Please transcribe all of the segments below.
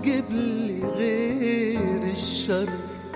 تجيب لي غير الشر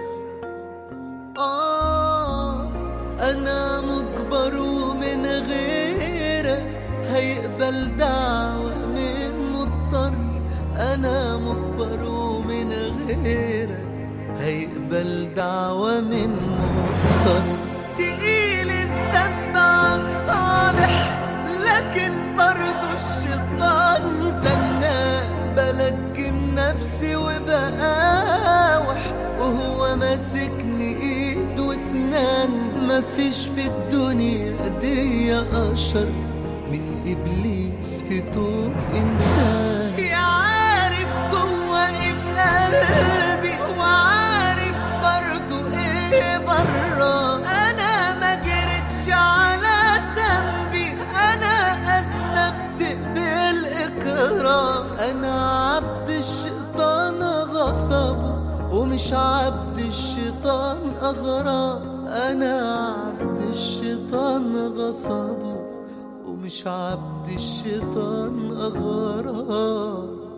آه أنا مجبر ومن غيرك هيقبل دعوة من مضطر أنا مجبر ومن غيرك هيقبل دعوة من مضطر تقيل الذنب عالصالح لكن برضو الشيطان زنان بلجم نفسي وبقاوح وهو ماسكني ايد واسنان مفيش في الدنيا دي اشر من ابليس في طوب انسان يا عارف جوا ايه في قلبي وعارف برضو ايه برا انا ما جريتش على ذنبي انا اذنبت بالاكرام انا عبد الشيطان غصبه ومش عبد الشيطان اغرام انا عبد الشيطان غصبه ومش عبد الشيطان اغرام